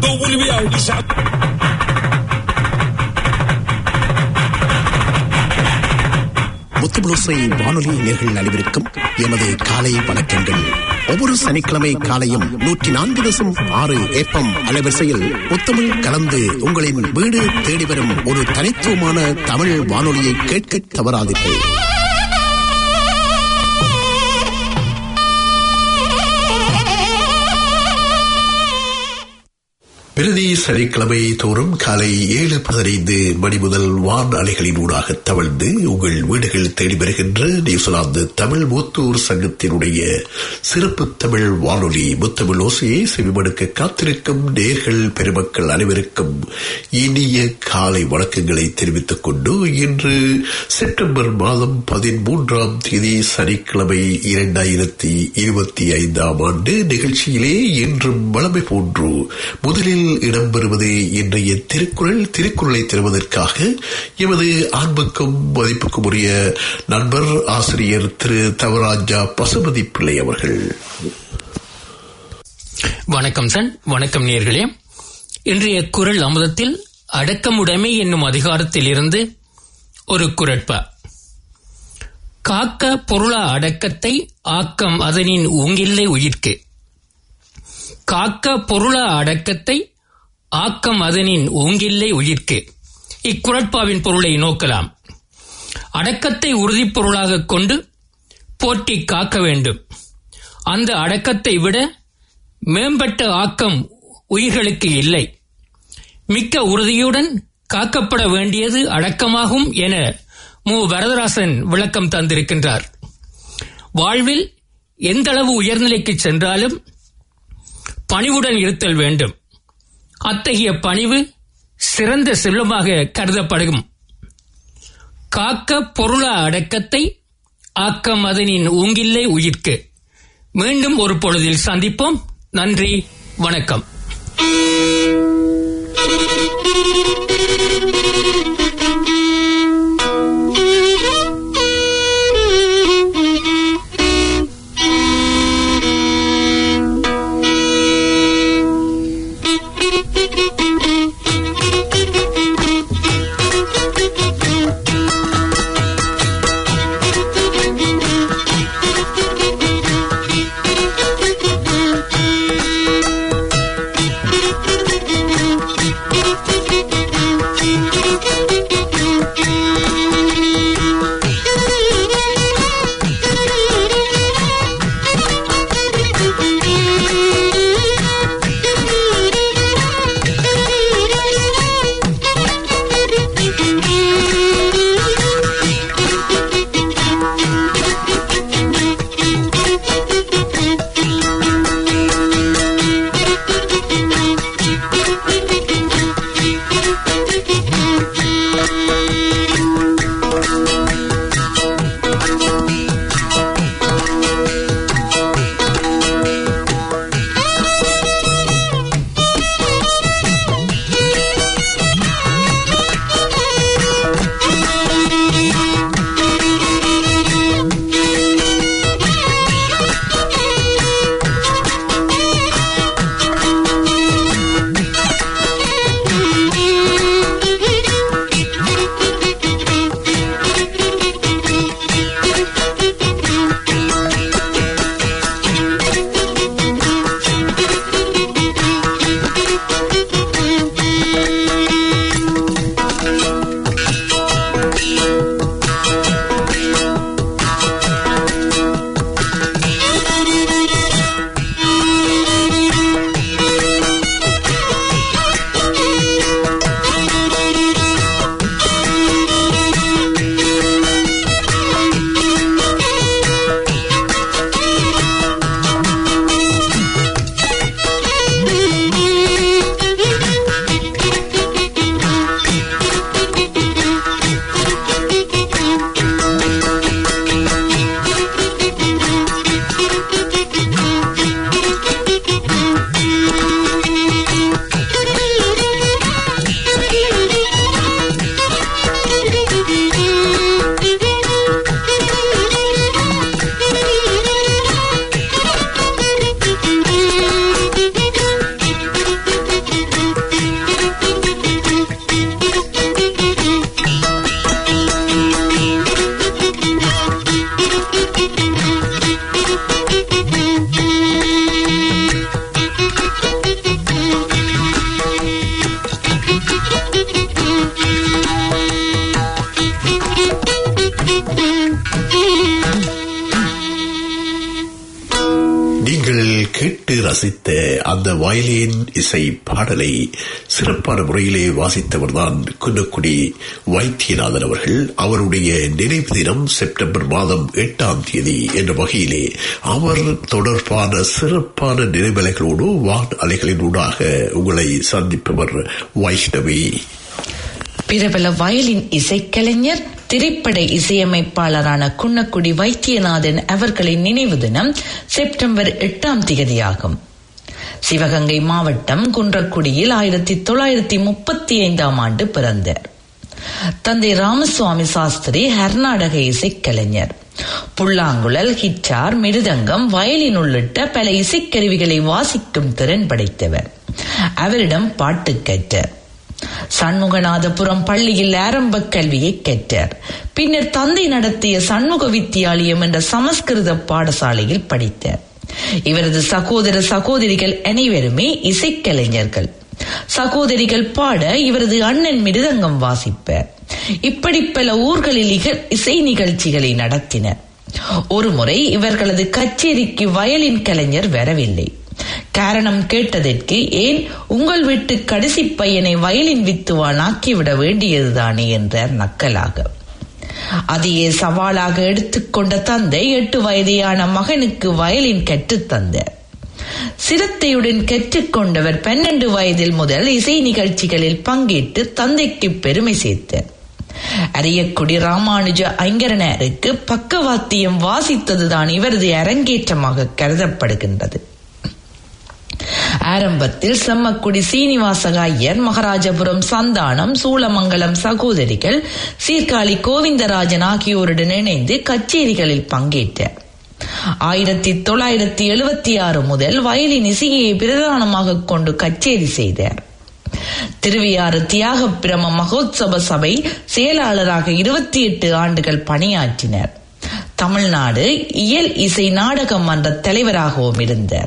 والبيع ويسعد முத்துபுளுசை வானொலி நேர்கள் அனைவருக்கும் எமது காலை வணக்கங்கள் ஒவ்வொரு சனிக்கிழமை காலையும் நூற்றி நான்கு தசம் ஆறு ஏப்பம் அலைவரிசையில் முத்தமிழ் கலந்து உங்களின் வீடு தேடி வரும் ஒரு தனித்துவமான தமிழ் வானொலியை கேட்க தவறாதீர்கள் பிரதி சனிக்கிழமை தோறும் காலை ஏழு பதினைந்து மணி முதல் வான் அலைகளின் ஊடாக தவழ்ந்து உங்கள் வீடுகள் தேடி வருகின்ற நியூசிலாந்து தமிழ் மூத்தூர் சங்கத்தினுடைய சிறப்பு தமிழ் வானொலி முத்தமிழ் ஓசையை செவிமடுக்க காத்திருக்கும் நேர்கள் பெருமக்கள் அனைவருக்கும் இனிய காலை வணக்கங்களை தெரிவித்துக் கொண்டு இன்று செப்டம்பர் மாதம் பதிமூன்றாம் தேதி சனிக்கிழமை இரண்டாயிரத்தி இருபத்தி ஐந்தாம் ஆண்டு நிகழ்ச்சியிலே இன்றும் வளமை போன்று முதலில் இடம்பெறுவது இன்றைய திருக்குறள் திருக்குறளை தருவதற்காக எமது அன்புக்கும் மதிப்புக்கும் உரிய நண்பர் ஆசிரியர் திரு தவராஜா பசுபதி பிள்ளை அவர்கள் வணக்கம் சன் வணக்கம் நேர்களே இன்றைய குரல் அமுதத்தில் அடக்கமுடைமை என்னும் அதிகாரத்தில் இருந்து ஒரு குரட்பா காக்க பொருளா அடக்கத்தை ஆக்கம் அதனின் ஊங்கில்லை உயிர்க்கு காக்க பொருளா அடக்கத்தை ஆக்கம் அதனின் ஊங்கில்லை உயிர்க்கு இக்குரட்பாவின் பொருளை நோக்கலாம் அடக்கத்தை உறுதிப் பொருளாகக் கொண்டு போற்றி காக்க வேண்டும் அந்த அடக்கத்தை விட மேம்பட்ட ஆக்கம் உயிர்களுக்கு இல்லை மிக்க உறுதியுடன் காக்கப்பட வேண்டியது அடக்கமாகும் என மு வரதராசன் விளக்கம் தந்திருக்கின்றார் வாழ்வில் எந்தளவு உயர்நிலைக்கு சென்றாலும் பணிவுடன் இருத்தல் வேண்டும் அத்தகைய பணிவு சிறந்த செல்வமாக கருதப்படும் காக்க பொருள அடக்கத்தை ஆக்கம் அதனின் ஊங்கில்லை உயிர்க்கு மீண்டும் ஒரு பொழுதில் சந்திப்போம் நன்றி வணக்கம் ரசித்த அந்த வயலின் இசை பாடலை சிறப்பான முறையிலே வாசித்தவர்தான் குன்னக்குடி வைத்தியநாதன் அவர்கள் அவருடைய நினைவு தினம் செப்டம்பர் மாதம் எட்டாம் தேதி என்ற வகையிலே அவர் தொடர்பான சிறப்பான நினைவலைகளோடு வான் அலைகளினூடாக உங்களை சந்திப்பவர் வைஷ்ணவி பிரபல வயலின் இசைக்கலைஞர் திரைப்பட இசையமைப்பாளரான குன்னக்குடி வைத்தியநாதன் அவர்களின் நினைவு தினம் செப்டம்பர் எட்டாம் திகதியாகும் சிவகங்கை மாவட்டம் குன்றக்குடியில் ஆயிரத்தி தொள்ளாயிரத்தி முப்பத்தி ஐந்தாம் ஆண்டு பிறந்தார் தந்தை ராமசுவாமி சாஸ்திரி கர்நாடக இசைக்கலைஞர் புல்லாங்குழல் கிட்டார் மிருதங்கம் வயலின் உள்ளிட்ட பல இசைக்கருவிகளை வாசிக்கும் திறன் படைத்தவர் அவரிடம் பாட்டு கற்றார் சண்முகநாதபுரம் பள்ளியில் ஆரம்ப கல்வியை கற்றார் பின்னர் தந்தை நடத்திய சண்முக வித்தியாலயம் என்ற சமஸ்கிருத பாடசாலையில் படித்தார் இவரது சகோதர சகோதரிகள் அனைவருமே இசைக்கலைஞர்கள் சகோதரிகள் பாட இவரது அண்ணன் மிருதங்கம் வாசிப்பார் இப்படி பல ஊர்களில் இசை நிகழ்ச்சிகளை நடத்தினர் ஒருமுறை இவர்களது கச்சேரிக்கு வயலின் கலைஞர் வரவில்லை காரணம் கேட்டதற்கு ஏன் உங்கள் வீட்டு கடைசி பையனை வயலின் வித்துவான் ஆக்கிவிட வேண்டியதுதானே என்றார் நக்கலாக அதையே சவாலாக எடுத்துக்கொண்ட தந்தை எட்டு வயதையான மகனுக்கு வயலின் கற்றுத் தந்தார் சிரத்தையுடன் கற்றுக்கொண்டவர் பன்னெண்டு வயதில் முதல் இசை நிகழ்ச்சிகளில் பங்கேற்று தந்தைக்கு பெருமை சேர்த்தார் அரியக்குடி ராமானுஜ ஐங்கரனருக்கு பக்கவாத்தியம் வாசித்ததுதான் இவரது அரங்கேற்றமாக கருதப்படுகின்றது ஆரம்பத்தில் செம்மக்குடி சீனிவாசக ஐயர் மகாராஜபுரம் சந்தானம் சூளமங்கலம் சகோதரிகள் சீர்காழி கோவிந்தராஜன் ஆகியோருடன் இணைந்து கச்சேரிகளில் பங்கேற்றார் ஆயிரத்தி தொள்ளாயிரத்தி எழுபத்தி ஆறு முதல் வயலின் இசையை பிரதானமாக கொண்டு கச்சேரி செய்தார் திருவியாறு தியாக பிரம மகோத்சவ சபை செயலாளராக இருபத்தி எட்டு ஆண்டுகள் பணியாற்றினர் தமிழ்நாடு இயல் இசை நாடக மன்ற தலைவராகவும் இருந்தார்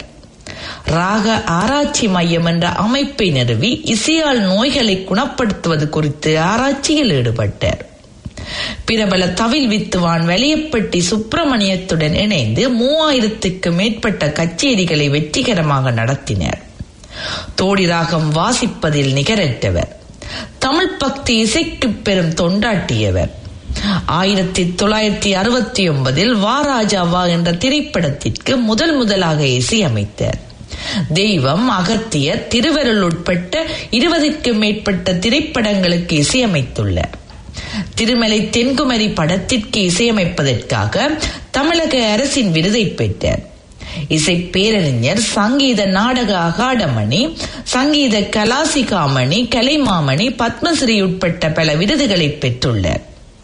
ராக ஆராய்ச்சி மையம் என்ற அமைப்பை நிறுவி இசையால் நோய்களை குணப்படுத்துவது குறித்து ஆராய்ச்சியில் ஈடுபட்டார் பிரபல தவில் வித்துவான் வெளியப்பட்டி சுப்பிரமணியத்துடன் இணைந்து மூவாயிரத்துக்கு மேற்பட்ட கச்சேரிகளை வெற்றிகரமாக நடத்தினர் தோடி ராகம் வாசிப்பதில் நிகரற்றவர் தமிழ் பக்தி இசைக்கு பெரும் தொண்டாட்டியவர் ஆயிரத்தி தொள்ளாயிரத்தி அறுபத்தி ஒன்பதில் வாராஜா வா என்ற திரைப்படத்திற்கு முதல் முதலாக இசையமைத்தார் தெய்வம் அகத்தியர் திருவருள் உட்பட்ட இருபதுக்கு மேற்பட்ட திரைப்படங்களுக்கு இசையமைத்துள்ளார் திருமலை தென்குமரி படத்திற்கு இசையமைப்பதற்காக தமிழக அரசின் விருதை பெற்றார் இசை பேரறிஞர் சங்கீத நாடக அகாடமணி சங்கீத கலாசிகாமணி கலைமாமணி பத்மஸ்ரீ உட்பட்ட பல விருதுகளை பெற்றுள்ளார்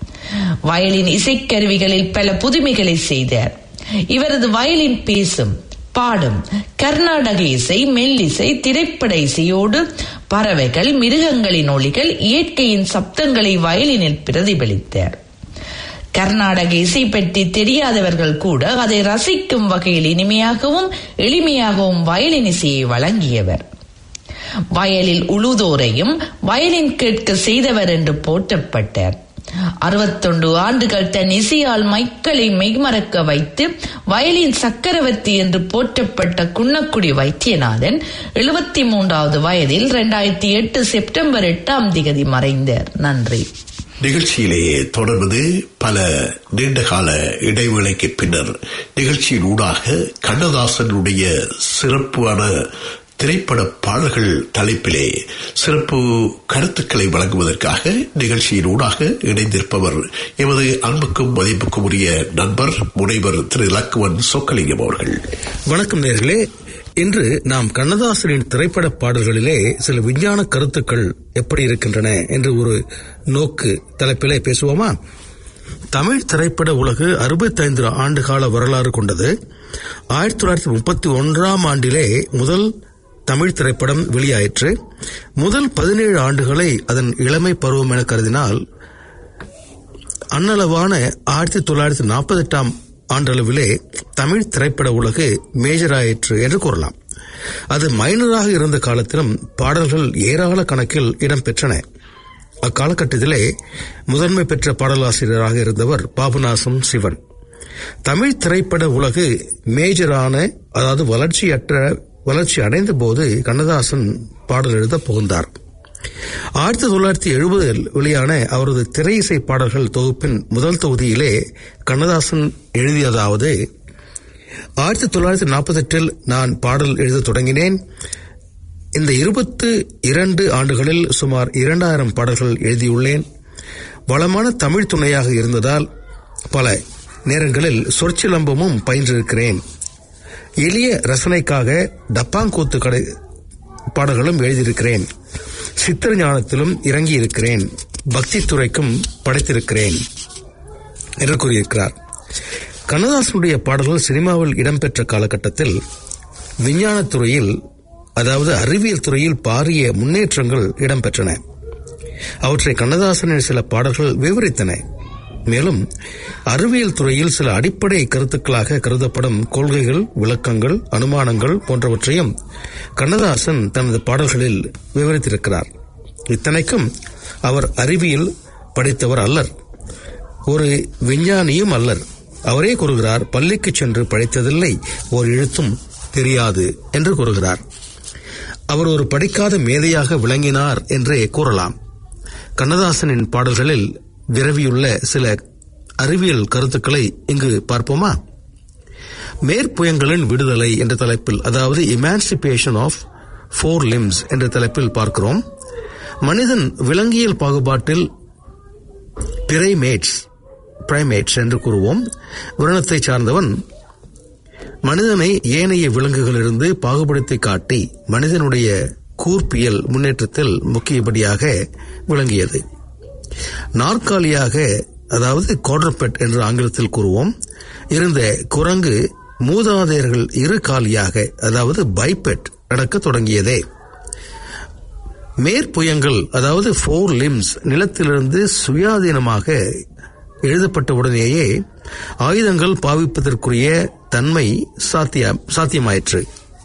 வயலின் இசைக்கருவிகளில் பல புதுமைகளை செய்தார் இவரது வயலின் பேசும் பாடும் கர்நாடக இசை மெல்லிசை திரைப்பட இசையோடு பறவைகள் மிருகங்களின் ஒளிகள் இயற்கையின் சப்தங்களை வயலினில் பிரதிபலித்தார் கர்நாடக இசை பற்றி தெரியாதவர்கள் கூட அதை ரசிக்கும் வகையில் இனிமையாகவும் எளிமையாகவும் வயலின் இசையை வழங்கியவர் வயலில் உழுதோரையும் வயலின் கேட்க செய்தவர் என்று போற்றப்பட்டார் அறுபத்தொன்று ஆண்டுகள் தன் இசையால் மைக்களை மெய்மறக்க வைத்து வயலின் சக்கரவர்த்தி என்று போற்றப்பட்ட குன்னக்குடி வைத்தியநாதன் எழுபத்தி மூன்றாவது வயதில் இரண்டாயிரத்தி எட்டு செப்டம்பர் எட்டாம் திகதி மறைந்தார் நன்றி நிகழ்ச்சியிலேயே தொடர்வது பல நீண்டகால இடைவேளைக்கு பின்னர் நிகழ்ச்சியின் ஊடாக கண்ணதாசனுடைய சிறப்பான திரைப்பட பாடல்கள் தலைப்பிலே சிறப்பு கருத்துக்களை வழங்குவதற்காக நிகழ்ச்சியின் ஊடாக இணைந்திருப்பவர் எமது அன்புக்கும் மதிப்புக்கும் உரிய நண்பர் முனைவர் திரு லக்குவன் சொக்கலிங்கம் அவர்கள் வணக்கம் நேர்களே இன்று நாம் கண்ணதாசனின் திரைப்பட பாடல்களிலே சில விஞ்ஞான கருத்துக்கள் எப்படி இருக்கின்றன என்று ஒரு நோக்கு தலைப்பிலே பேசுவோமா தமிழ் திரைப்பட உலகு அறுபத்தைந்து ஆண்டுகால வரலாறு கொண்டது ஆயிரத்தி தொள்ளாயிரத்தி முப்பத்தி ஒன்றாம் ஆண்டிலே முதல் தமிழ் திரைப்படம் வெளியாயிற்று முதல் பதினேழு ஆண்டுகளை அதன் இளமை பருவம் என கருதினால் அன்னளவான ஆயிரத்தி தொள்ளாயிரத்தி நாற்பத்தி எட்டாம் ஆண்டளவிலே தமிழ் திரைப்பட உலகு மேஜராயிற்று என்று கூறலாம் அது மைனராக இருந்த காலத்திலும் பாடல்கள் ஏராள கணக்கில் இடம்பெற்றன அக்காலகட்டத்திலே முதன்மை பெற்ற பாடலாசிரியராக இருந்தவர் பாபுநாசம் சிவன் தமிழ் திரைப்பட உலகு மேஜரான அதாவது வளர்ச்சியற்ற வளர்ச்சி அடைந்த போது கண்ணதாசன் பாடல் எழுத புகுந்தார் ஆயிரத்தி தொள்ளாயிரத்தி எழுபதில் வெளியான அவரது திரை இசை பாடல்கள் தொகுப்பின் முதல் தொகுதியிலே கண்ணதாசன் எழுதியதாவது ஆயிரத்தி தொள்ளாயிரத்தி நாற்பத்தி எட்டில் நான் பாடல் எழுத தொடங்கினேன் இந்த இருபத்து இரண்டு ஆண்டுகளில் சுமார் இரண்டாயிரம் பாடல்கள் எழுதியுள்ளேன் வளமான தமிழ் துணையாக இருந்ததால் பல நேரங்களில் சொற்சிலம்பமும் பயின்றிருக்கிறேன் எளிய ரசனைக்காக டப்பாங்கூத்து கடை பாடல்களும் எழுதியிருக்கிறேன் சித்திர ஞானத்திலும் இறங்கி இருக்கிறேன் பக்தி துறைக்கும் படைத்திருக்கிறேன் என்று கூறியிருக்கிறார் கண்ணதாசனுடைய பாடல்கள் சினிமாவில் இடம்பெற்ற காலகட்டத்தில் விஞ்ஞானத் துறையில் அதாவது அறிவியல் துறையில் பாரிய முன்னேற்றங்கள் இடம்பெற்றன அவற்றை கண்ணதாசனின் சில பாடல்கள் விவரித்தன மேலும் அறிவியல் துறையில் சில அடிப்படை கருத்துக்களாக கருதப்படும் கொள்கைகள் விளக்கங்கள் அனுமானங்கள் போன்றவற்றையும் கண்ணதாசன் தனது பாடல்களில் விவரித்திருக்கிறார் இத்தனைக்கும் அவர் அறிவியல் படித்தவர் அல்லர் ஒரு விஞ்ஞானியும் அல்லர் அவரே கூறுகிறார் பள்ளிக்கு சென்று படித்ததில்லை ஒரு எழுத்தும் தெரியாது என்று கூறுகிறார் அவர் ஒரு படிக்காத மேதையாக விளங்கினார் என்றே கூறலாம் கண்ணதாசனின் பாடல்களில் விரவியுள்ள சில அறிவியல் கருத்துக்களை இங்கு பார்ப்போமா மேற்புயங்களின் விடுதலை என்ற தலைப்பில் அதாவது இமான்சிபேஷன் ஆஃப் ஃபோர் லிம்ஸ் என்ற தலைப்பில் பார்க்கிறோம் மனிதன் விலங்கியல் பாகுபாட்டில் பிரைமேட்ஸ் பிரைமேட்ஸ் என்று கூறுவோம் விரணத்தை சார்ந்தவன் மனிதனை ஏனைய விலங்குகளிலிருந்து பாகுபடுத்தி காட்டி மனிதனுடைய கூர்ப்பியல் முன்னேற்றத்தில் முக்கியபடியாக விளங்கியது நாற்காலியாக அதாவது கோட்ரப்பெட் என்று ஆங்கிலத்தில் கூறுவோம் இருந்த குரங்கு மூதாதையர்கள் இரு காலியாக அதாவது பைபெட் நடக்க தொடங்கியதே மேற்புயங்கள் அதாவது ஃபோர் லிம்ஸ் நிலத்திலிருந்து சுயாதீனமாக எழுதப்பட்ட உடனேயே ஆயுதங்கள் பாவிப்பதற்குரிய தன்மை சாத்திய சாத்தியமாயிற்று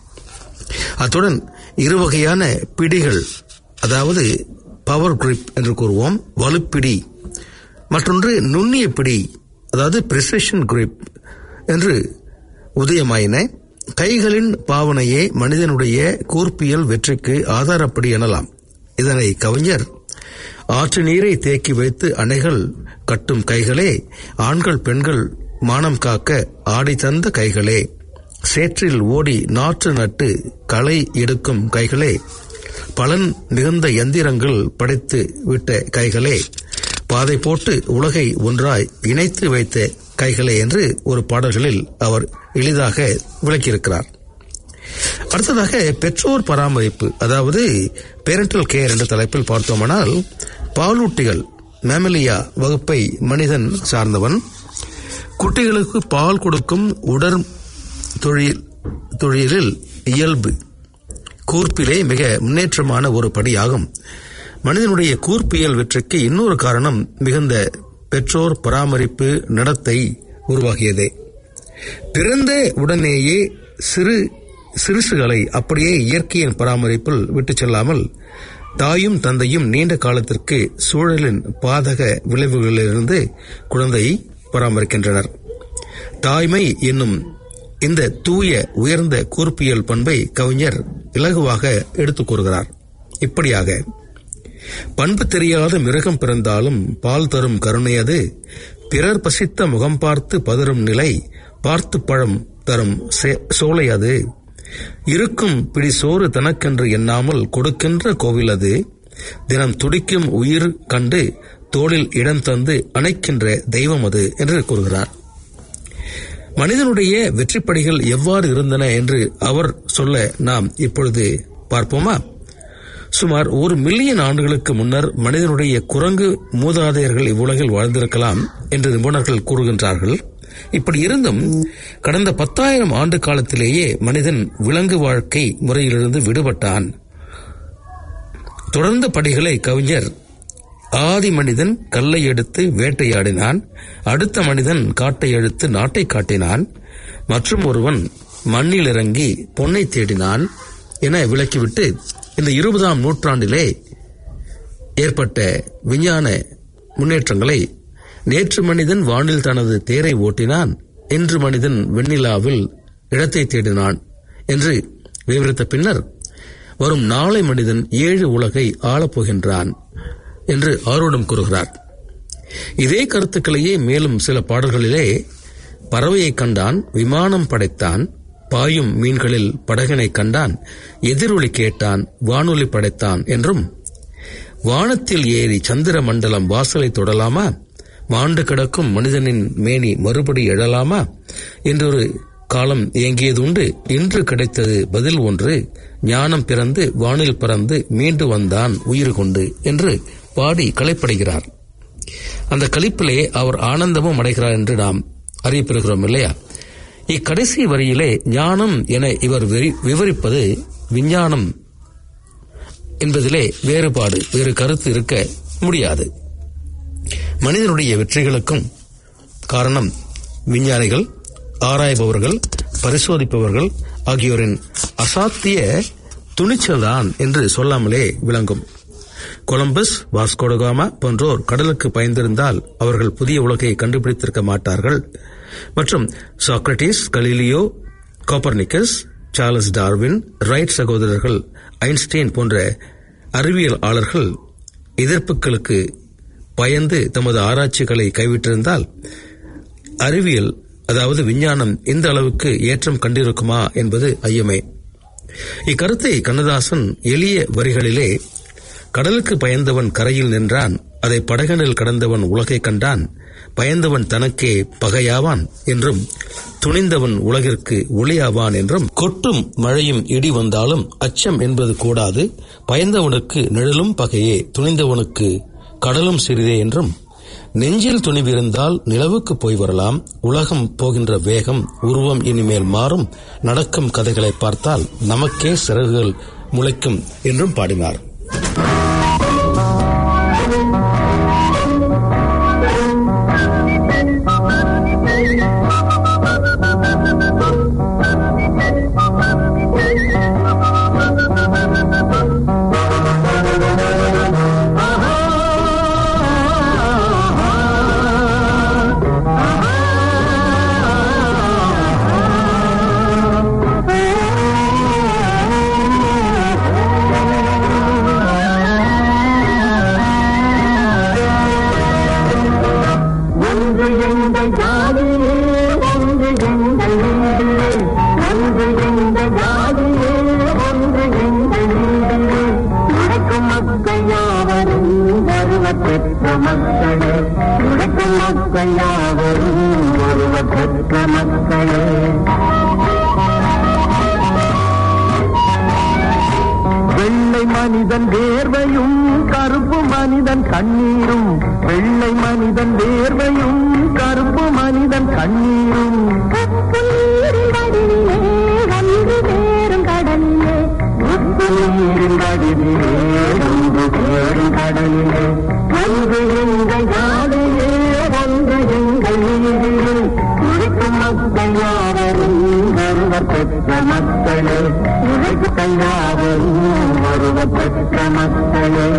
அத்துடன் இருவகையான பிடிகள் அதாவது பவர் கிரிப் என்று கூறுவோம் வலுப்பிடி மற்றொன்று நுண்ணிய பிடி அதாவது பிரிசிஷன் கிரிப் என்று உதயமாயின கைகளின் பாவனையே மனிதனுடைய கூர்ப்பியல் வெற்றிக்கு ஆதாரப்படி எனலாம் இதனை கவிஞர் ஆற்று நீரை தேக்கி வைத்து அணைகள் கட்டும் கைகளே ஆண்கள் பெண்கள் மானம் காக்க ஆடி தந்த கைகளே சேற்றில் ஓடி நாற்று நட்டு களை எடுக்கும் கைகளே பலன் மிகுந்த எந்திரங்கள் படைத்து விட்ட கைகளே பாதை போட்டு உலகை ஒன்றாய் இணைத்து வைத்த கைகளே என்று ஒரு பாடல்களில் அவர் எளிதாக விளக்கியிருக்கிறார் அடுத்ததாக பெற்றோர் பராமரிப்பு அதாவது பேரண்டல் கேர் என்ற தலைப்பில் பார்த்தோமானால் பாலூட்டிகள் மேமலியா வகுப்பை மனிதன் சார்ந்தவன் குட்டிகளுக்கு பால் கொடுக்கும் உடற் தொழில் தொழிலில் இயல்பு கூர்ப்பிலே மிக முன்னேற்றமான ஒரு படியாகும் மனிதனுடைய கூர்ப்பியல் வெற்றிக்கு இன்னொரு காரணம் மிகுந்த பெற்றோர் பராமரிப்பு நடத்தை உருவாகியதே பிறந்த உடனேயே சிறு சிறுசுகளை அப்படியே இயற்கையின் பராமரிப்பில் விட்டுச் செல்லாமல் தாயும் தந்தையும் நீண்ட காலத்திற்கு சூழலின் பாதக விளைவுகளிலிருந்து குழந்தையை பராமரிக்கின்றனர் தாய்மை என்னும் இந்த தூய உயர்ந்த கூர்ப்பியல் பண்பை கவிஞர் இலகுவாக எடுத்துக் கூறுகிறார் இப்படியாக பண்பு தெரியாத மிருகம் பிறந்தாலும் பால் தரும் கருணை அது பிறர் பசித்த முகம் பார்த்து பதறும் நிலை பார்த்து பழம் தரும் சோலை அது இருக்கும் பிடி சோறு தனக்கென்று எண்ணாமல் கொடுக்கின்ற கோவில் அது தினம் துடிக்கும் உயிர் கண்டு தோளில் இடம் தந்து அணைக்கின்ற தெய்வம் அது என்று கூறுகிறார் மனிதனுடைய வெற்றிப்படிகள் எவ்வாறு இருந்தன என்று அவர் சொல்ல நாம் இப்பொழுது பார்ப்போமா சுமார் ஒரு மில்லியன் ஆண்டுகளுக்கு முன்னர் மனிதனுடைய குரங்கு மூதாதையர்கள் இவ்வுலகில் வாழ்ந்திருக்கலாம் என்று நிபுணர்கள் கூறுகின்றார்கள் இப்படி இருந்தும் கடந்த பத்தாயிரம் ஆண்டு காலத்திலேயே மனிதன் விலங்கு வாழ்க்கை முறையிலிருந்து விடுபட்டான் தொடர்ந்த படிகளை கவிஞர் ஆதி மனிதன் கல்லை எடுத்து வேட்டையாடினான் அடுத்த மனிதன் காட்டை எடுத்து நாட்டை காட்டினான் மற்றும் ஒருவன் மண்ணில் இறங்கி பொன்னை தேடினான் என விளக்கிவிட்டு இந்த இருபதாம் நூற்றாண்டிலே ஏற்பட்ட விஞ்ஞான முன்னேற்றங்களை நேற்று மனிதன் வானில் தனது தேரை ஓட்டினான் இன்று மனிதன் வெண்ணிலாவில் இடத்தை தேடினான் என்று விவரித்த பின்னர் வரும் நாளை மனிதன் ஏழு உலகை ஆளப்போகின்றான் என்று ஆரோடம் கூறுகிறார் இதே கருத்துக்களையே மேலும் சில பாடல்களிலே பறவையை கண்டான் விமானம் படைத்தான் பாயும் மீன்களில் படகினை கண்டான் எதிரொலி கேட்டான் வானொலி படைத்தான் என்றும் வானத்தில் ஏறி சந்திர மண்டலம் வாசலை தொடலாமா மாண்டு கிடக்கும் மனிதனின் மேனி மறுபடி எழலாமா என்றொரு காலம் இயங்கியதுண்டு இன்று கிடைத்தது பதில் ஒன்று ஞானம் பிறந்து வானில் பறந்து மீண்டு வந்தான் உயிர் கொண்டு என்று பாடி களைப்படைகிறார் அந்த கழிப்பிலே அவர் ஆனந்தமும் அடைகிறார் என்று நாம் அறியப்பெறுகிறோம் இல்லையா இக்கடைசி வரியிலே ஞானம் என இவர் விரி- விவரிப்பது விஞ்ஞானம் என்பதிலே வேறுபாடு வேறு கருத்து இருக்க முடியாது மனிதனுடைய வெற்றிகளுக்கும் காரணம் விஞ்ஞானிகள் ஆராய்பவர்கள் பரிசோதிப்பவர்கள் ஆகியோரின் அசாத்திய துணிச்சல்தான் என்று சொல்லாமலே விளங்கும் கொலம்பஸ் வாஸ்கோடகாமா போன்றோர் கடலுக்கு பயந்திருந்தால் அவர்கள் புதிய உலகை கண்டுபிடித்திருக்க மாட்டார்கள் மற்றும் Socrates Galileo Copernicus Charles Darwin Wright சகோதரர்கள் ஐன்ஸ்டீன் போன்ற அறிவியலாளர்கள் எதிர்ப்புகளுக்கு பயந்து தமது ஆராய்ச்சிகளை கைவிட்டிருந்தால் அறிவியல் அதாவது விஞ்ஞானம் இந்த அளவுக்கு ஏற்றம் கண்டிருக்குமா என்பது ஐயமே இக்கருத்தை கண்ணதாசன் எளிய வரிகளிலே கடலுக்கு பயந்தவன் கரையில் நின்றான் அதை படகனில் கடந்தவன் உலகை கண்டான் பயந்தவன் தனக்கே பகையாவான் என்றும் துணிந்தவன் உலகிற்கு ஒளியாவான் என்றும் கொட்டும் மழையும் இடி வந்தாலும் அச்சம் என்பது கூடாது பயந்தவனுக்கு நிழலும் பகையே துணிந்தவனுக்கு கடலும் சிறிதே என்றும் நெஞ்சில் துணிவிருந்தால் நிலவுக்கு போய் வரலாம் உலகம் போகின்ற வேகம் உருவம் இனிமேல் மாறும் நடக்கும் கதைகளை பார்த்தால் நமக்கே சிறகுகள் முளைக்கும் என்றும் பாடினார் ஒன்று எங்கள் ஜாதியே ஒன்று எங்கள் வீடு ஒன்று எங்கள் ஜாதியே ஒன்று எங்கள் வீடு உழைக்கும் மக்கள் யாவரும் ஒருவர் பெற்ற மக்களே உழைக்கும் மக்கள் யாவரும் ஒருவர் பெற்ற மக்களே வெள்ளை மனிதன் வேர்வையும் கருப்பு மனிதன் கண்ணீரும் வெள்ளை மனிதன் வேர்வையும் கருப்பு மனிதன் கண்ணீரும் நீரின் கடலிலே ஒன்று சேரும் கடலிலே ஒன்று எங்கள் நாடையே ஒன்று எங்கள் நீரிலே உழைக்கும் மக்கள் யாவரும் ஒருவர் பெற்ற மக்களே உழைக்கும் யாவரும் ஒருவர் பெற்ற மக்களே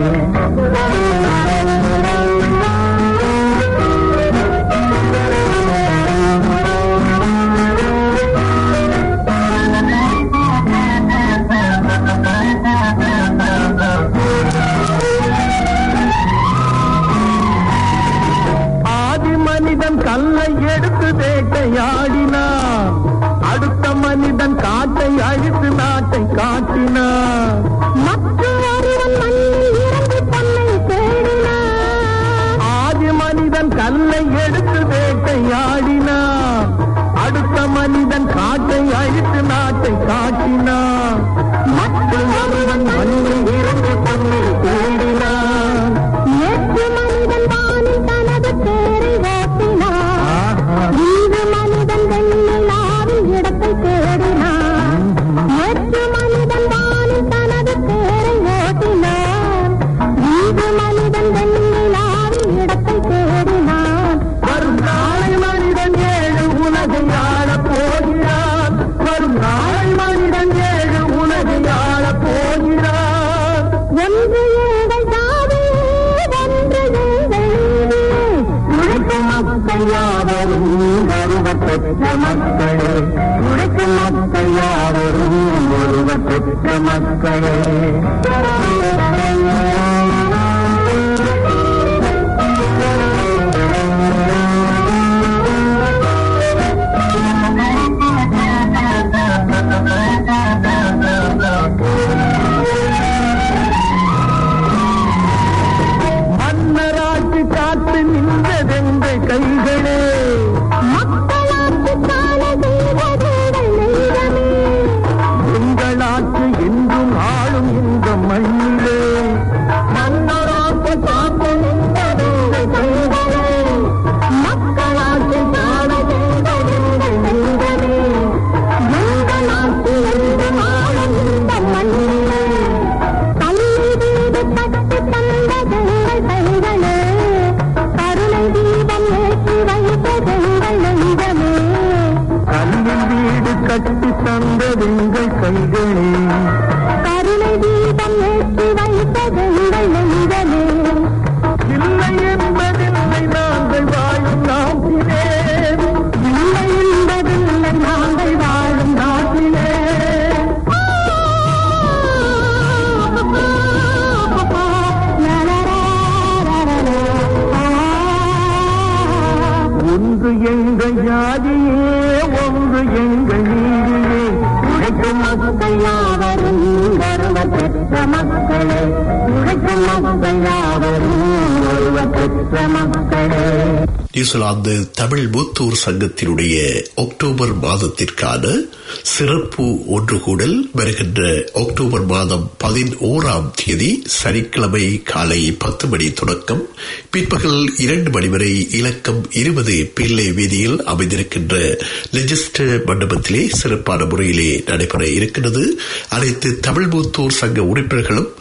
ஆதி மனிதன் கல்லை எடுத்து வேட்டையாடினான் அடுத்த மனிதன் காட்டை அழித்து நாட்டை காட்டினான் ஆதி மனிதன் கல்லை எடுத்து வேட்டையாடினான் அடுத்த மனிதன் காட்டை அழித்து நாட்டை காட்டினான் மற்றும் ஒருவன் மண்ணில் இருந்து பொண்ணை தேடினான் நேற்று மனிதன் வானில் தனது தேரை ஓட்டினான் இன்று மனிதன் வெண்ணிலாவில் இடத்தை தேடினான் நேற்று மனிதன் வானில் தனது தேரை ஓட்டினான் இன்று மனிதன் வெண்ணிலாவில் இடத்தை தேடினான் வரும் நாளை மனிதன் ஏழு உலகை ஆளப் போகிறான் வரும் நாளை மனிதன் ஏழு ஒருவர் பெற்ற மக்களே உழைக்கும் மக்கள் யாவரும் ஒருவர் பெற்ற மக்களே மன்னராட்சி காத்து நின்றதெங்கள் கைகளே மக்களாட்சி காண செய்வதெங்கள் நெஞ்சமே உங்களாட்சி என்றும் ஆளும் இந்த மண்ணிலே மன்னராட்சி காத்து நின்றதெங்கள் கைகளே மக்களாட்சி காண செய்வதெங்கள் நெஞ்சமே எங்களாட்சி என்றும் ஆளும் இந்த மண்ணிலே கல்வி வீடு கட்டி தந்ததெங்கள் கைகளே கருணை தீபம் ஏற்றி வைத்ததெங்கள் நெஞ்சமே கல்லில் வீடு கட்டி தந்ததெங்கள் கைகளே கருணை தீபம் ஏற்றி வைத்ததெங்கள் நெஞ்சமே இல்லை என்பதில்லை நாங்கள் வாழும் நாட்டிலே இல்லை என்பதில்லை நாங்கள் வாழும் நாட்டிலே ஒன்று எங்கள் ஜாதியே ஒன்று எங்கள் நீதியே உழைக்கும் மக்கள் யாவரும் ஒருவர் பெற்ற மக்களே உழைக்கும் மக்கள் யாவரும் ஒருவர் பெற்ற மக்களே நியூசிலாந்து தமிழ் மூத்தூர் சங்கத்தினுடைய அக்டோபர் மாதத்திற்கான சிறப்பு ஒன்றுகூடல் வருகின்ற அக்டோபர் மாதம் பதினோராம் தேதி சனிக்கிழமை காலை பத்து மணி தொடக்கம் பிற்பகல் இரண்டு மணி வரை இலக்கம் இருபது பிள்ளை வீதியில் அமைந்திருக்கின்ற லெஜிஸ்டர் மண்டபத்திலே சிறப்பான முறையிலே நடைபெற இருக்கின்றது அனைத்து தமிழ் மூத்தூர் சங்க உறுப்பினர்களும்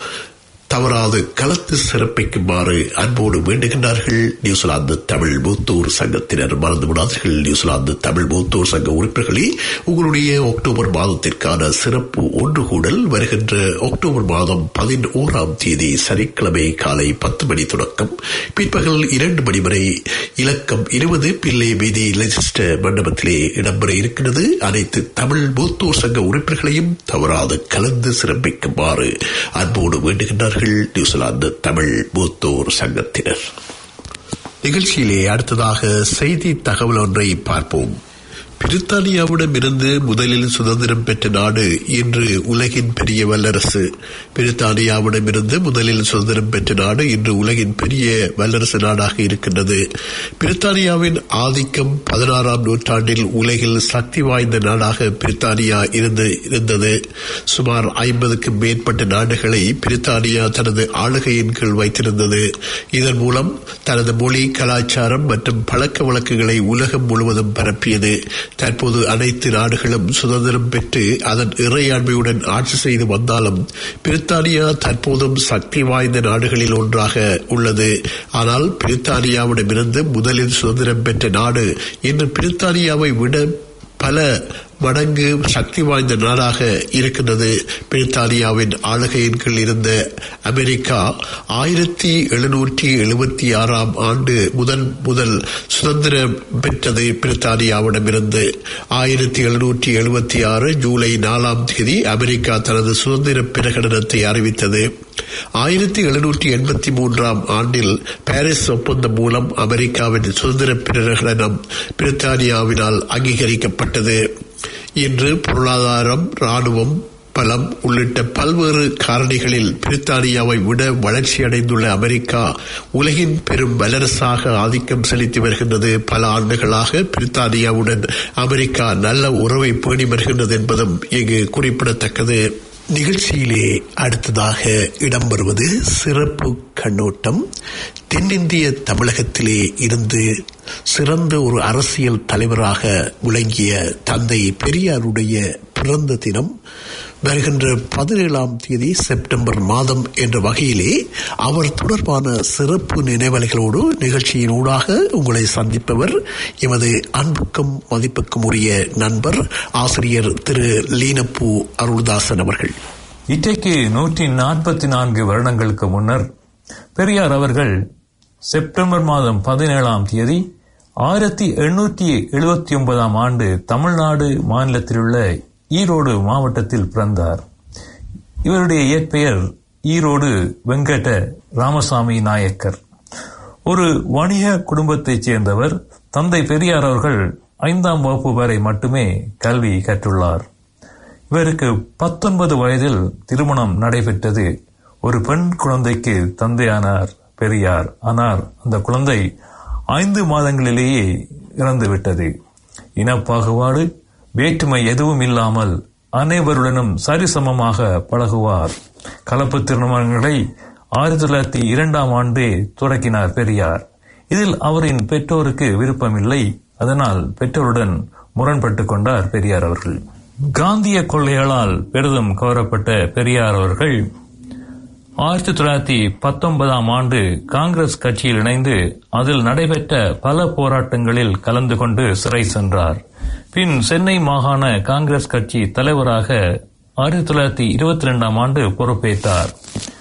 தவறாது கலத்து சிறப்பிக்குமாறு அன்போடு வேண்டுகின்றார்கள் நியூசிலாந்து தமிழ் மூத்தூர் சங்கத்தினர் மறந்து விடாதீர்கள் நியூசிலாந்து தமிழ் மூத்தூர் சங்க உறுப்பினர்களே உங்களுடைய அக்டோபர் மாதத்திற்கான சிறப்பு ஒன்று கூடல் வருகின்ற அக்டோபர் மாதம் பதினோராம் தேதி சனிக்கிழமை காலை பத்து மணி தொடக்கம் பிற்பகல் இரண்டு மணி வரை இலக்கம் இருபது பிள்ளை வீதி லெஜிஸ்டர் மண்டபத்திலே இடம்பெற இருக்கிறது அனைத்து தமிழ் மூத்தூர் சங்க உறுப்பினர்களையும் தவறாது கலந்து சிறப்பிக்குமாறு அன்போடு வேண்டுகின்றார்கள் நியூசிலாந்து தமிழ் மூத்தோர் சங்கத்தினர் நிகழ்ச்சியிலே அடுத்ததாக செய்தி தகவல் ஒன்றை பார்ப்போம் பிரித்தானியாவிடம் இருந்து முதலில் சுதந்திரம் பெற்ற நாடு இன்று உலகின் பெரிய வல்லரசு பிரித்தானியாவிடம் இருந்து முதலில் சுதந்திரம் பெற்ற நாடு இன்று உலகின் பெரிய வல்லரசு நாடாக இருக்கின்றது பிரித்தானியாவின் ஆதிக்கம் பதினாறாம் நூற்றாண்டில் உலகில் சக்தி வாய்ந்த நாடாக பிரித்தானியா இருந்து இருந்தது சுமார் ஐம்பதுக்கும் மேற்பட்ட நாடுகளை பிரித்தானியா தனது ஆளுகையின் கீழ் வைத்திருந்தது இதன் மூலம் தனது மொழி கலாச்சாரம் மற்றும் பழக்க வழக்கங்களை உலகம் முழுவதும் பரப்பியது தற்போது அனைத்து நாடுகளும் சுதந்திரம் பெற்று அதன் இறையாண்மையுடன் ஆட்சி செய்து வந்தாலும் பிரித்தானியா தற்போதும் சக்தி வாய்ந்த நாடுகளில் ஒன்றாக உள்ளது ஆனால் பிரித்தானியாவிடமிருந்து முதலில் சுதந்திரம் பெற்ற நாடு இன்று பிரித்தானியாவை விட பல மடங்கு சக்தி வாய்ந்த நாடாக இருக்கின்றது பிரித்தானியாவின் ஆளுகையின் கீழ் இருந்த அமெரிக்கா ஆயிரத்தி எழுநூற்றி எழுபத்தி ஆறாம் ஆண்டு முதன் முதல் சுதந்திரம் பெற்றது பிரித்தானியாவிடமிருந்து ஆயிரத்தி எழுநூற்றி எழுபத்தி ஆறு ஜூலை நாலாம் தேதி அமெரிக்கா தனது சுதந்திர பிரகடனத்தை அறிவித்தது ஆயிரத்தி எழுநூற்றி எண்பத்தி மூன்றாம் ஆண்டில் பாரிஸ் ஒப்பந்தம் மூலம் அமெரிக்காவின் சுதந்திர பிரகடனம் பிரித்தானியாவினால் அங்கீகரிக்கப்பட்டது இன்று பொருளாதாரம் ராணுவம் பலம் உள்ளிட்ட பல்வேறு காரணிகளில் பிரித்தானியாவை விட வளர்ச்சியடைந்துள்ள அமெரிக்கா உலகின் பெரும் வல்லரசாக ஆதிக்கம் செலுத்தி வருகின்றது பல ஆண்டுகளாக பிரித்தானியாவுடன் அமெரிக்கா நல்ல உறவை பேணி வருகின்றது என்பதும் இங்கு குறிப்பிடத்தக்கது நிகழ்ச்சியிலே அடுத்ததாக இடம்பெறுவது சிறப்பு கண்ணோட்டம் தென்னிந்திய தமிழகத்திலே இருந்து சிறந்த ஒரு அரசியல் தலைவராக விளங்கிய தந்தை பெரியாருடைய பிறந்த தினம் வருகின்ற பதினேழாம் தேதி செப்டம்பர் மாதம் என்ற வகையிலே அவர் தொடர்பான சிறப்பு நினைவலைகளோடு நிகழ்ச்சியின் ஊடாக உங்களை சந்திப்பவர் எமது அன்புக்கும் மதிப்புக்கும் உரிய நண்பர் ஆசிரியர் திரு லீனப்பூ அருள்தாசன் அவர்கள் இன்றைக்கு நூற்றி நாற்பத்தி நான்கு வருடங்களுக்கு முன்னர் பெரியார் அவர்கள் செப்டம்பர் மாதம் பதினேழாம் தேதி ஆயிரத்தி எண்ணூற்றி எழுபத்தி ஒன்பதாம் ஆண்டு தமிழ்நாடு மாநிலத்திலுள்ள ஈரோடு மாவட்டத்தில் பிறந்தார் இவருடைய இயற்பெயர் ஈரோடு வெங்கட ராமசாமி நாயக்கர் ஒரு வணிக குடும்பத்தைச் சேர்ந்தவர் தந்தை பெரியார் அவர்கள் ஐந்தாம் வகுப்பு வரை மட்டுமே கல்வி கற்றுள்ளார் இவருக்கு பத்தொன்பது வயதில் திருமணம் நடைபெற்றது ஒரு பெண் குழந்தைக்கு தந்தையானார் பெரியார் ஆனால் அந்த குழந்தை ஐந்து மாதங்களிலேயே இறந்துவிட்டது இனப்பாகுபாடு வேற்றுமை எதுவும் இல்லாமல் அனைவருடனும் சரிசமமாக பழகுவார் கலப்பு திருமணங்களை ஆயிரத்தி தொள்ளாயிரத்தி இரண்டாம் ஆண்டே தொடக்கினார் பெரியார் இதில் அவரின் பெற்றோருக்கு விருப்பமில்லை அதனால் பெற்றோருடன் முரண்பட்டுக் கொண்டார் பெரியார் அவர்கள் காந்திய கொள்கைகளால் பெரிதும் கவரப்பட்ட பெரியார் அவர்கள் ஆயிரத்தி தொள்ளாயிரத்தி பத்தொன்பதாம் ஆண்டு காங்கிரஸ் கட்சியில் இணைந்து அதில் நடைபெற்ற பல போராட்டங்களில் கலந்து கொண்டு சிறை சென்றார் பின் சென்னை மாகாண காங்கிரஸ் கட்சி தலைவராக ஆயிரத்தி தொள்ளாயிரத்தி இருபத்தி இரண்டாம் ஆண்டு பொறுப்பேற்றார்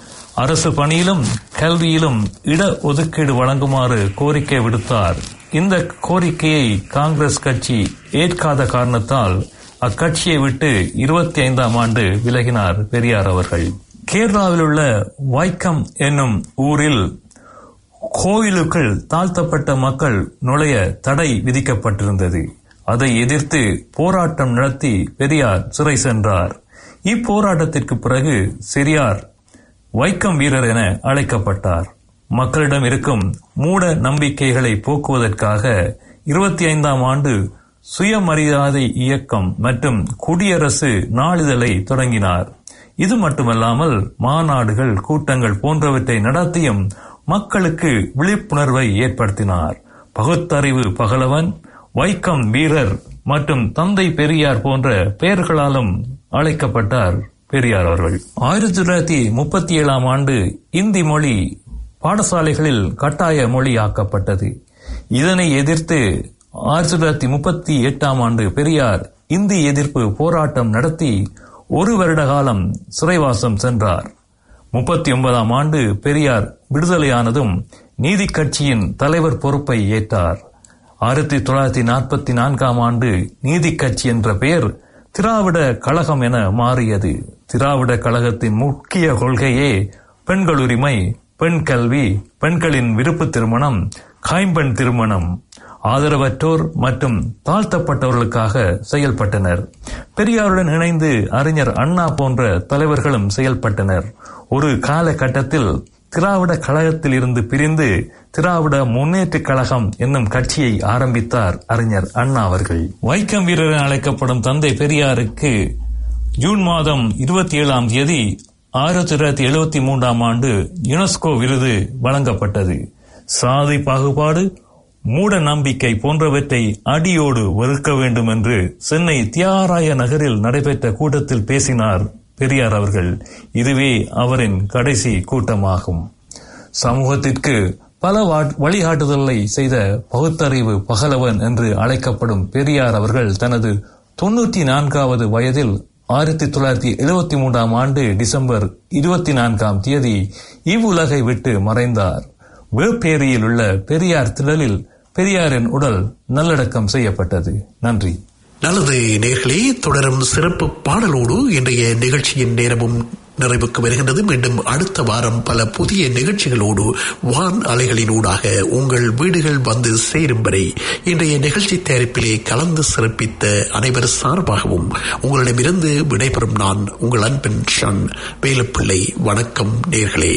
அரசு பணியிலும் கல்வியிலும் இட ஒதுக்கீடு வழங்குமாறு கோரிக்கை விடுத்தார் இந்த கோரிக்கையை காங்கிரஸ் கட்சி ஏற்காத காரணத்தால் அக்கட்சியை விட்டு இருபத்தி ஐந்தாம் ஆண்டு விலகினார் பெரியார் அவர்கள் கேரளாவில் உள்ள வைக்கம் என்னும் ஊரில் கோயிலுக்குள் தாழ்த்தப்பட்ட மக்கள் நுழைய தடை விதிக்கப்பட்டிருந்தது அதை எதிர்த்து போராட்டம் நடத்தி பெரியார் சிறை சென்றார் இப்போராட்டத்திற்கு பிறகு சிறியார் வைக்கம் வீரர் என அழைக்கப்பட்டார் மக்களிடம் இருக்கும் மூட நம்பிக்கைகளை போக்குவதற்காக இருபத்தி ஐந்தாம் ஆண்டு சுயமரியாதை இயக்கம் மற்றும் குடியரசு நாளிதழை தொடங்கினார் இது மட்டுமல்லாமல் மாநாடுகள் கூட்டங்கள் போன்றவற்றை நடத்தியும் மக்களுக்கு விழிப்புணர்வை ஏற்படுத்தினார் பகுத்தறிவு பகலவன் வைக்கம் வீரர் மற்றும் தந்தை பெரியார் போன்ற பெயர்களாலும் அழைக்கப்பட்டார் பெரியார் அவர்கள் ஆயிரத்தி தொள்ளாயிரத்தி முப்பத்தி ஏழாம் ஆண்டு இந்தி மொழி பாடசாலைகளில் கட்டாய மொழியாக்கப்பட்டது இதனை எதிர்த்து ஆயிரத்தி தொள்ளாயிரத்தி முப்பத்தி எட்டாம் ஆண்டு பெரியார் இந்தி எதிர்ப்பு போராட்டம் நடத்தி ஒரு வருட காலம் சிறைவாசம் சென்றார் முப்பத்தி ஒன்பதாம் ஆண்டு பெரியார் விடுதலையானதும் நீதி கட்சியின் தலைவர் பொறுப்பை ஏற்றார் ஆயிரத்தி தொள்ளாயிரத்தி நாற்பத்தி நான்காம் ஆண்டு நீதி கட்சி என்ற பெயர் திராவிட கழகம் என மாறியது திராவிட கழகத்தின் முக்கிய கொள்கையே பெண்கள் உரிமை பெண் கல்வி பெண்களின் விருப்பு திருமணம் கைம்பெண் திருமணம் ஆதரவற்றோர் மற்றும் தாழ்த்தப்பட்டவர்களுக்காக செயல்பட்டனர் பெரியாருடன் இணைந்து அறிஞர் அண்ணா போன்ற தலைவர்களும் செயல்பட்டனர் ஒரு காலகட்டத்தில் திராவிட கழகத்தில் இருந்து பிரிந்து திராவிட முன்னேற்ற கழகம் என்னும் கட்சியை ஆரம்பித்தார் அறிஞர் அண்ணா அவர்கள் வைக்கம் வீரர் என அழைக்கப்படும் தந்தை பெரியாருக்கு ஜூன் மாதம் இருபத்தி ஏழாம் தேதி ஆயிரத்தி தொள்ளாயிரத்தி எழுபத்தி மூன்றாம் ஆண்டு யுனெஸ்கோ விருது வழங்கப்பட்டது சாதி பாகுபாடு மூட நம்பிக்கை போன்றவற்றை அடியோடு வெறுக்க வேண்டும் என்று சென்னை தியாகராய நகரில் நடைபெற்ற கூட்டத்தில் பேசினார் பெரியார் அவர்கள் இதுவே அவரின் கடைசி கூட்டமாகும் சமூகத்திற்கு பல வழிகாட்டுதல்களை செய்த பகுத்தறிவு பகலவன் என்று அழைக்கப்படும் பெரியார் அவர்கள் தனது தொன்னூற்றி நான்காவது வயதில் ஆயிரத்தி தொள்ளாயிரத்தி எழுபத்தி மூன்றாம் ஆண்டு டிசம்பர் இருபத்தி நான்காம் தேதி இவ்வுலகை விட்டு மறைந்தார் வேப்பேரியில் உள்ள பெரியார் திடலில் பெரியாரின் உடல் நல்லடக்கம் செய்யப்பட்டது நன்றி நல்லது நேர்களே தொடரும் சிறப்பு பாடலோடு இன்றைய நிகழ்ச்சியின் நேரமும் நிறைவுக்கு வருகின்றது மீண்டும் அடுத்த வாரம் பல புதிய நிகழ்ச்சிகளோடு வான் அலைகளினூடாக உங்கள் வீடுகள் வந்து சேரும் வரை இன்றைய நிகழ்ச்சி தயாரிப்பிலே கலந்து சிறப்பித்த அனைவர் சார்பாகவும் உங்களிடமிருந்து விடைபெறும் நான் உங்கள் அன்பின் ஷன் வேலுப்பிள்ளை வணக்கம் நேர்களே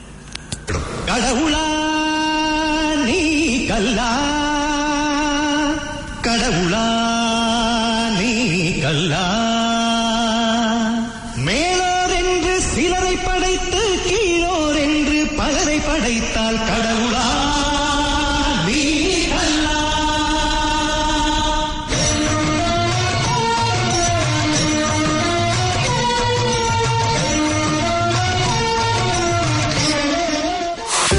கடவுளா நீ கல்லா கடவுளா நீ கல்லா